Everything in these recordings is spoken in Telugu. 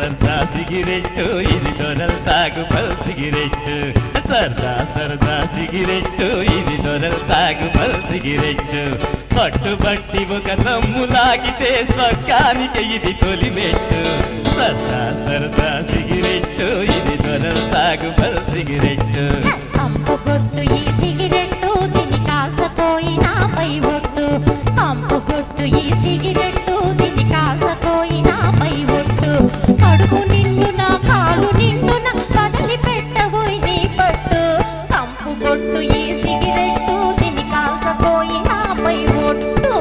సర్దా సిగరెట్టు ఇది దొరల్ తాగు పల్ సిగరెట్టు సర్దా సర్దా సిగరెట్టు ఇది దొరల్ తాగు పల్ సిగరెట్టు పట్టుబట్టి ఒక దమ్ము లాగితే స్వర్గానికి ఇది తొలిమెట్టు సర్దా సర్దా సిగరెట్టు ఇది దొరల్ తాగు పల్ సిగరెట్టు కంపు కొట్టు ఈ సిగరెట్టు తిని కాల్చపోయినా పై ఒట్టు కంపు కొట్టు ఈ సిగరెట్టు తిని కాల్చపోయినా పై ఒట్టు కడుపు నిండున కాలు నిండున కదలి పెట్టబోయి నీ పట్టు కంపు కొట్టు ఈ సిగరెట్టు తిని కాల్చపోయినా పై ఒట్టు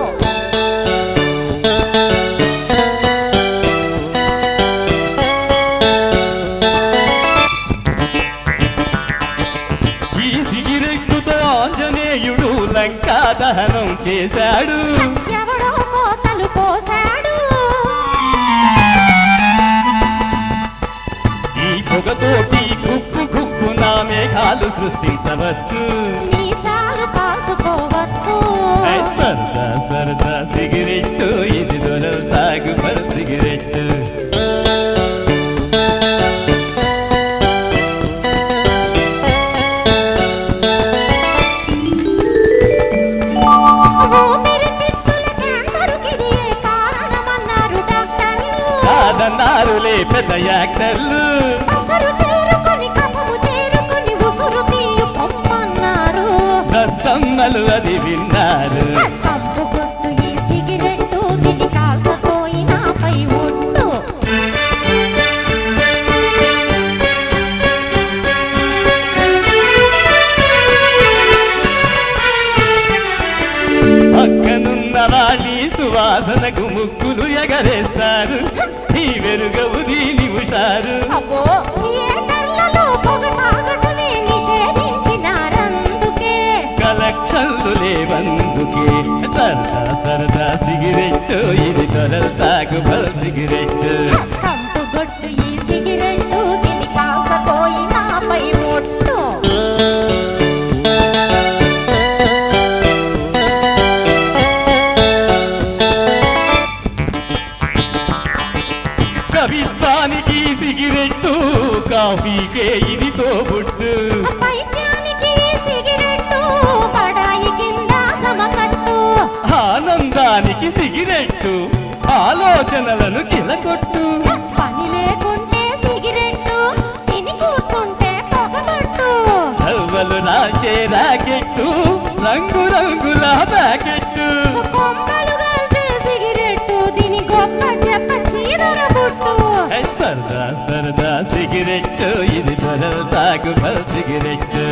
ఈ సిగిరెట్టుతో ఆంజనేయుడు లంకా దహనం చేశాడు ఎవడో కోతలు పోశాడు ఈ పొగతోటి గుప్పు గుప్పు నా మేఘాలు సృష్టించవచ్చు మీసాలు కాల్చుకోవచ్చు ఐ సరదా సరదా సిగరెట్టు ఇది దొరలు తాగు పల్ సిగరెట్టు ఊపిరితిత్తుల క్యాన్సరుకిది ఏ కారణమన్నారు డాక్టర్లు కాదన్నారులే పెద్ద యాక్టర్లు అసలు చేరుకొని కఫము చేరుకొని ఉసురు తీయు పొమ్మన్నారు దత్తమ్మలు అది విన్నారు కంపు కొట్టు ఈ సిగరెట్టు తిని కాల్చపోయినా పై ఒట్టు పక్కనున్న వాణి సువాసనకు ముక్కులు ఎగరేస్తారు ఈ వెరుగవు దీని ఉషారు అబ్బో థియేటర్లలో పొగ తాగటమే నిషేధించినారందుకే కలెక్షన్లు లేవందుకే సరదా సరదా సిగరెట్టు ఇది దొరలు తాగు పల్ సిగరెట్టు కంపు గొట్టు ఈ సిగరెట్టు తిని కాల్చపోయినా పై ఒట్టు కవిత్వానికి సిగరెట్టు కాఫీకే ఇది తోబుట్టు పైత్యానికి ఈ సిగరెట్టు పడాయి కింద చమకట్టు ఆనందానికి సిగరెట్టు ఆలోచనలను కిలకొట్టు పని లేకుంటే సిగరెట్టు తిని కూర్చుంటే పొగబట్టు కవ్వలు నాచే రాకెట్టు రంగు రంగుల ప్యాకెట్టు కొమ్మలు కాల్చే సిగరెట్టు తిని గొప్ప చెప్ప చీదర బుట్టు సరదా సరదా సిగరెట్టు ఇది దొరలు తాగు పల్ సిగరెట్టు